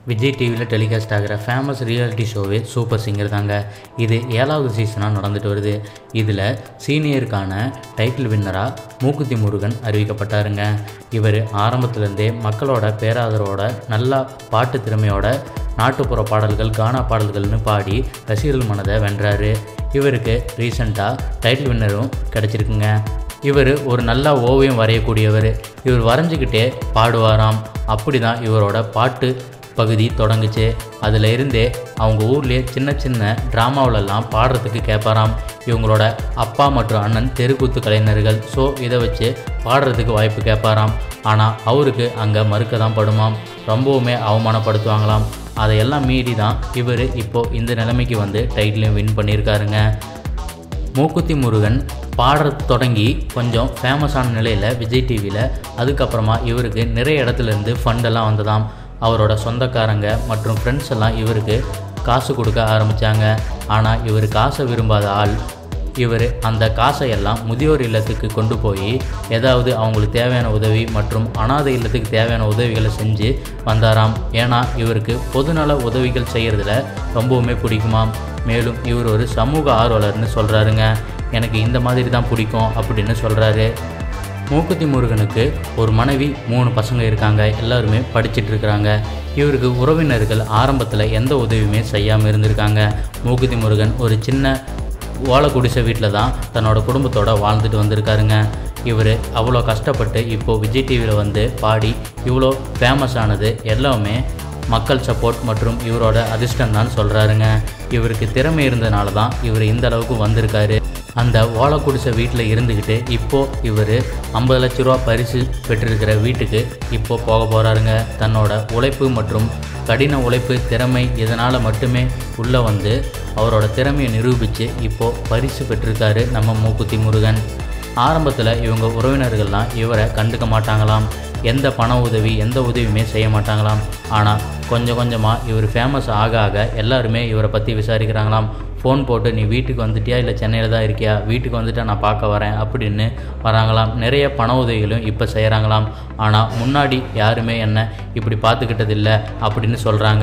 விஜய் டிவியில் டெலிகாஸ்ட் ஆகிற famous reality ஷோவே சூப்பர் சிங்கர் தாங்க இது ஏழாவது சீசனாக நடந்துட்டு வருது இதில் சீனியருக்கான டைட்டில் வின்னராக மூக்குத்தி முருகன் அறிவிக்கப்பட்டாருங்க இவர் ஆரம்பத்துலேருந்தே மக்களோட பேராதரவோட நல்லா பாட்டு திறமையோட நாட்டுப்புற பாடல்கள் கானா பாடல்கள்னு பாடி ரசிகர்கள் மனதை வென்றாரு இவருக்கு ரீசண்டாக டைட்டில் வின்னரும் கிடச்சிருக்குங்க இவர் ஒரு நல்ல ஓவியம் வரையக்கூடியவர் இவர் வரைஞ்சிக்கிட்டே பாடுவாராம் அப்படி தான் இவரோட பாட்டு பகுதி தொடங்குச்சு அதில் இருந்தே அவங்க ஊர்லேயே சின்ன சின்ன ட்ராமாவிலெல்லாம் பாடுறதுக்கு கேட்பாராம் இவங்களோட அப்பா மற்றும் அண்ணன் தெருக்கூத்து கலைஞர்கள் ஸோ இதை வச்சு பாடுறதுக்கு வாய்ப்பு கேட்பாராம் ஆனால் அவருக்கு அங்கே மறுக்க தான் படுமாம் ரொம்பவுமே அவமானப்படுத்துவாங்களாம் அதையெல்லாம் மீறி தான் இவர் இப்போது இந்த நிலைமைக்கு வந்து டைட்டிலையும் வின் பண்ணியிருக்காருங்க மூக்குத்தி முருகன் பாடுற தொடங்கி கொஞ்சம் ஃபேமஸான நிலையில் விஜய் டிவியில் அதுக்கப்புறமா இவருக்கு நிறைய இடத்துலேருந்து ஃபண்டெல்லாம் வந்ததாம் அவரோட சொந்தக்காரங்க மற்றும் ஃப்ரெண்ட்ஸ் எல்லாம் இவருக்கு காசு கொடுக்க ஆரம்பித்தாங்க ஆனால் இவர் காசை விரும்பாத ஆள் இவர் அந்த காசை எல்லாம் முதியோர் இல்லத்துக்கு கொண்டு போய் ஏதாவது அவங்களுக்கு தேவையான உதவி மற்றும் அனாதை இல்லத்துக்கு தேவையான உதவிகளை செஞ்சு வந்தாராம் ஏன்னா இவருக்கு பொதுநல உதவிகள் செய்கிறதுல ரொம்பவுமே பிடிக்குமாம் மேலும் இவர் ஒரு சமூக ஆர்வலர்னு சொல்கிறாருங்க எனக்கு இந்த மாதிரி தான் பிடிக்கும் அப்படின்னு சொல்கிறாரு மூக்குத்தி முருகனுக்கு ஒரு மனைவி மூணு பசங்க இருக்காங்க எல்லாருமே படிச்சிட்டு இருக்கிறாங்க இவருக்கு உறவினர்கள் ஆரம்பத்தில் எந்த உதவியுமே செய்யாமல் இருந்திருக்காங்க மூக்குத்தி முருகன் ஒரு சின்ன ஓலை குடிசை வீட்டில் தான் தன்னோட குடும்பத்தோட வாழ்ந்துட்டு வந்திருக்காருங்க இவர் அவ்வளோ கஷ்டப்பட்டு இப்போது விஜய் டிவியில் வந்து பாடி இவ்வளோ ஃபேமஸ் ஆனது எல்லாமே மக்கள் சப்போர்ட் மற்றும் இவரோட அதிர்ஷ்டம் தான் சொல்கிறாருங்க இவருக்கு திறமை இருந்தனால தான் இவர் இந்த அளவுக்கு வந்திருக்காரு அந்த ஓலை குடிசை வீட்டில் இருந்துக்கிட்டு இப்போது இவர் ஐம்பது லட்ச ரூபா பரிசு பெற்றிருக்கிற வீட்டுக்கு இப்போது போக போகிறாருங்க தன்னோட உழைப்பு மற்றும் கடின உழைப்பு திறமை இதனால் மட்டுமே உள்ளே வந்து அவரோட திறமையை நிரூபித்து இப்போது பரிசு பெற்றிருக்காரு நம்ம மூக்குத்தி முருகன் ஆரம்பத்தில் இவங்க உறவினர்கள்லாம் இவரை கண்டுக்க மாட்டாங்களாம் எந்த பண உதவி எந்த உதவியுமே செய்ய மாட்டாங்களாம் ஆனால் கொஞ்சம் கொஞ்சமாக இவர் ஃபேமஸ் ஆக ஆக எல்லாருமே இவரை பற்றி விசாரிக்கிறாங்களாம் ஃபோன் போட்டு நீ வீட்டுக்கு வந்துட்டியா இல்லை சென்னையில் தான் இருக்கியா வீட்டுக்கு வந்துட்டா நான் பார்க்க வரேன் அப்படின்னு வராங்களாம் நிறைய பண உதவிகளும் இப்போ செய்கிறாங்களாம் ஆனால் முன்னாடி யாருமே என்ன இப்படி பார்த்துக்கிட்டதில்லை அப்படின்னு சொல்கிறாங்க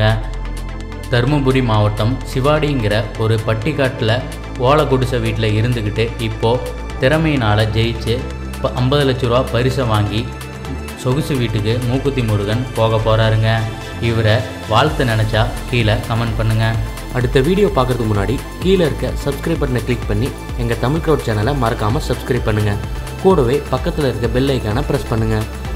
தருமபுரி மாவட்டம் சிவாடிங்கிற ஒரு பட்டிக்காட்டில் ஓலை குடிசை வீட்டில் இருந்துக்கிட்டு இப்போது திறமையினால் ஜெயிச்சு இப்போ ஐம்பது லட்ச ரூபா பரிசை வாங்கி சொகுசு வீட்டுக்கு மூக்குத்தி முருகன் போக போகிறாருங்க இவரை வாழ்த்து நினச்சா கீழே கமெண்ட் பண்ணுங்கள் அடுத்த வீடியோ பார்க்குறதுக்கு முன்னாடி கீழே இருக்க சப்ஸ்கிரைப் பட்டனை கிளிக் பண்ணி எங்கள் தமிழ் க்ரௌட் சேனலை மறக்காமல் சப்ஸ்கிரைப் பண்ணுங்கள் கூடவே பக்கத்தில் இருக்க பெல் ஐக்கானை ப்ரெஸ் பண்ணுங்கள்